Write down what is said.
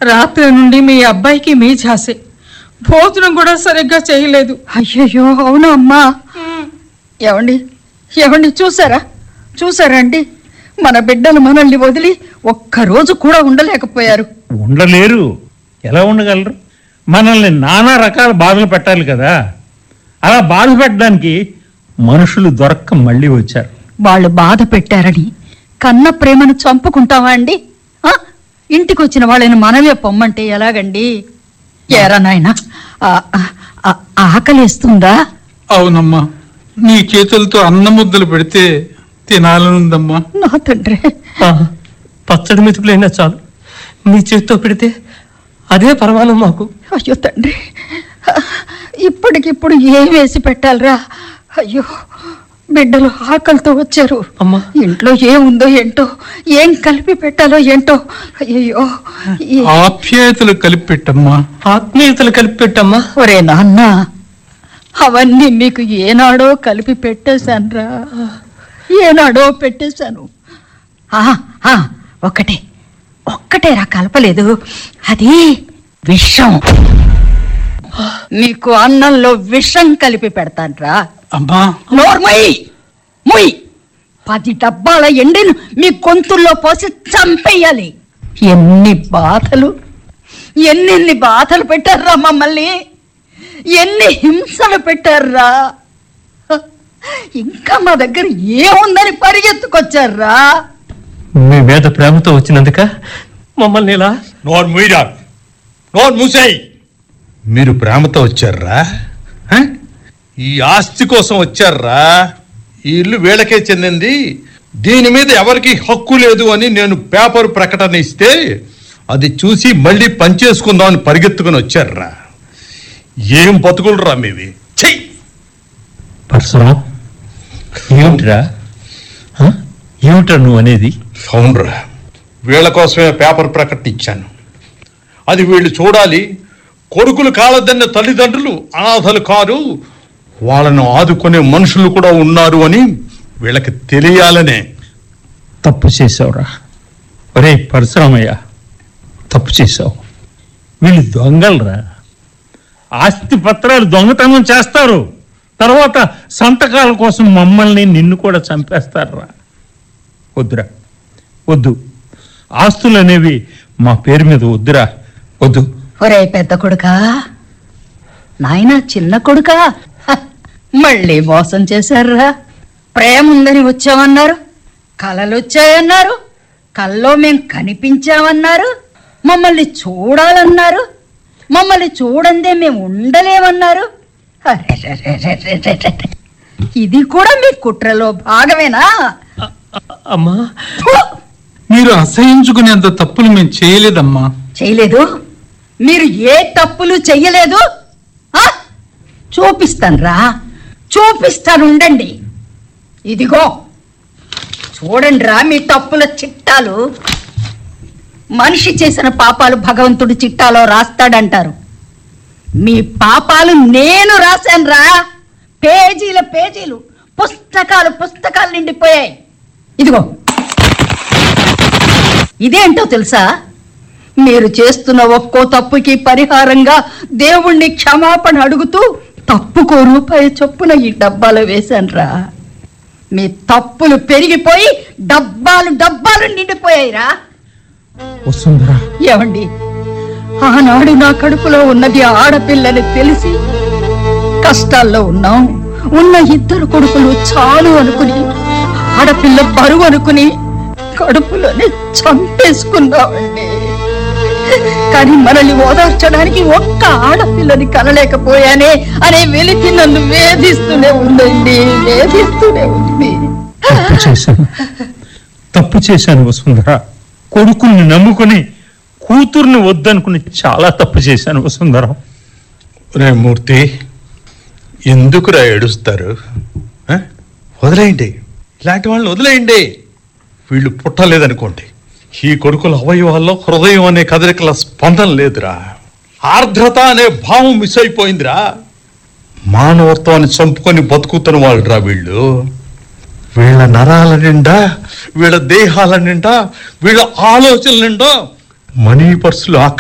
రాత్రి నుండి మీ అబ్బాయికి మీ ఝాసే భోజనం కూడా సరిగ్గా చేయలేదు అయ్యయ్యో అవునా అమ్మా ఏమండి ఏమండి చూసారా చూసారా అండి మన బిడ్డలు మనల్ని వదిలి ఒక్కరోజు కూడా ఉండలేకపోయారు ఉండలేరు ఎలా ఉండగలరు మనల్ని నానా రకాల బాధలు పెట్టాలి కదా అలా బాధ పెట్టడానికి మనుషులు దొరక్క మళ్ళీ వచ్చారు వాళ్ళు బాధ పెట్టారని కన్న ప్రేమను చంపుకుంటావా అండి ఆ? ఇంటికి వచ్చిన వాళ్ళని మనమే పొమ్మంటే ఎలాగండి ఏరా నాయనా ఆ- ఆ- ఆకలిస్తుందా అవునమ్మా నీ చేతులతో అన్న ముద్దలు పెడితే తినాలనుందమ్మా నా తండ్రి ఆ, పచ్చడి మెతుకులైనా చాలు మీ చేత్తో పెడితే అదే పర్వాలేదు మాకు అయ్యో తండ్రి ఇప్పటికిప్పుడు ఏం వేసి పెట్టాలిరా అయ్యో బిడ్డలు ఆకలితో వచ్చారు అమ్మా. ఇంట్లో ఏముందో ఏంటో ఏం కలిపి పెట్టాలో ఏంటో అయ్యో ఈ- ఆప్యాయతలు కలిపి పెట్టమ్మా ఆత్మీయతలు కలిపి పెట్టమ్మా ఒరే నాన్న అవన్నీ మీకు ఏనాడో కలిపి పెట్టేశానురా ఏనాడో పెట్టేశాను ఆ, ఆ, ఒక్కటే ఒక్కటేరా కలపలేదు అది విషం మీకు అన్నంలో విషం కలిపి పెడతానురా అమ్మా నోర్మయ్ ముయ్ పది డబ్బాల ఎండిను మీ గొంతుల్లో పోసి చంపేయాలి ఎన్ని బాధలు ఎన్నెన్ని బాధలు పెట్టారా మమ్మల్ని ఎన్ని హింసలు పెట్టారా ఇంకా మా దగ్గర ఏముందని పరిగెత్తుకొచ్చారా మీ మీద ప్రేమతో వచ్చినందుక మమ్మల్ని ఇలా నోరు మూయరా నోరు మూసేయ్ మీరు ప్రేమతో వచ్చారా హ? ఈ ఆస్తి కోసం వచ్చారా ఈ ఇల్లు వీళ్ళకే చెందింది దీని మీద ఎవరికి హక్కు లేదు అని నేను పేపర్ ప్రకటన ఇస్తే అది చూసి మళ్ళీ పనిచేసుకుందామని పరిగెత్తుకుని వచ్చారా ఏం బతుకులరా మీవి చెయ్యి పరశురాం ఏమిట్రా హ? ఏమిట్రా నువ్వు అనేది అవునరా వీళ్ళ కోసమే పేపర్ ప్రకటన ఇచ్చాను అది వీళ్ళు చూడాలి కొడుకులు కాలదన్న తల్లిదండ్రులు అనాథలు కారు వాళ్ళను ఆదుకునే మనుషులు కూడా ఉన్నారు అని వీళ్ళకి తెలియాలనే తప్పు చేసావురా ఒరే పరశురామయ్య తప్పు చేసావు వీళ్ళు దొంగలరా ఆస్తి పత్రాలు దొంగతనం చేస్తారు తర్వాత సంతకాల కోసం మమ్మల్ని నిన్ను కూడా చంపేస్తారా వద్దురా వద్దు ఆస్తులు అనేవి మా పేరు మీద వద్దురా వద్దు ఒరే పెద్ద కొడుకా నాయనా చిన్న కొడుకా హ, మళ్ళీ మోసం చేశారా ప్రేమ ఉందని వచ్చామన్నారు కలలు వచ్చాయన్నారు కల్లో మేం కనిపించామన్నారు మమ్మల్ని చూడాలన్నారు మమ్మల్ని చూడందే మేము ఉండలేమన్నారు అరెరెరెరెరెరెరె. ఇది కూడా మీ కుట్రలో భాగమేనా అమ్మా ఫు! మీరు అసహించుకునేంత తప్పులు మేము చేయలేదమ్మా చేయలేదు మీరు ఏ తప్పులు చెయ్యలేదు ఆ? చూపిస్తానురా చూపిస్తాను ఉండండి ఇదిగో చూడండి రా మీ తప్పుల చిట్టాలు మనిషి చేసిన పాపాలు భగవంతుడు చిట్టాలో రాస్తాడంటారు మీ పాపాలు నేను రాశాను రా పేజీల పేజీలు పుస్తకాలు పుస్తకాలు నిండిపోయాయి ఇదిగో ఇదేంటో తెలుసా మీరు చేస్తున్న ఒక్కో తప్పుకి పరిహారంగా దేవుణ్ణి క్షమాపణ అడుగుతూ తప్పుకో రూపాయి చొప్పున ఈ డబ్బాలో వేశానురా మీ తప్పులు పెరిగిపోయి డబ్బాలు డబ్బాలు నిండిపోయాయిరా వస్తుందిరా ఏమండి ఆనాడు నా కడుపులో ఉన్నది ఆడపిల్లని తెలిసి కష్టాల్లో ఉన్నాం ఉన్న ఇద్దరు కొడుకులు చాలు అనుకుని ఆడపిల్ల బరువు అనుకుని కడుపులోనే చంపేసుకున్నామండి కానీ మనల్ని ఓదార్చడానికి ఒక్క ఆడపిల్లని కనలేకపోయానే అనే వెలికి నన్ను వేధిస్తూనే ఉందండి వేధిస్తూనే ఉంది తప్పు చేశాను తప్పు చేశాను వసుంధర కొడుకుల్ని నమ్ముకుని కూతుర్ని వద్దనుకుని చాలా తప్పు చేశాను వసుంధర రే మూర్తి ఎందుకురా ఏడుస్తారు ఆ? వదిలేయండి ఇలాంటి వాళ్ళని వదిలేయండి వీళ్ళు పుట్టలేదనుకోండి ఈ కొడుకుల అవయవాల్లో హృదయం అనే కదలికల స్పందన లేదురా ఆర్ద్రత అనే భావం మిస్ అయిపోయిందిరా మానవత్వాన్ని చంపుకొని బతుకుతున్న వాళ్ళురా వీళ్ళు వీళ్ళ నరాల నిండా వీళ్ళ దేహాల నిండా వీళ్ళ ఆలోచనల నిండా మనీ పర్సులు ఆక్రమించుకున్నారు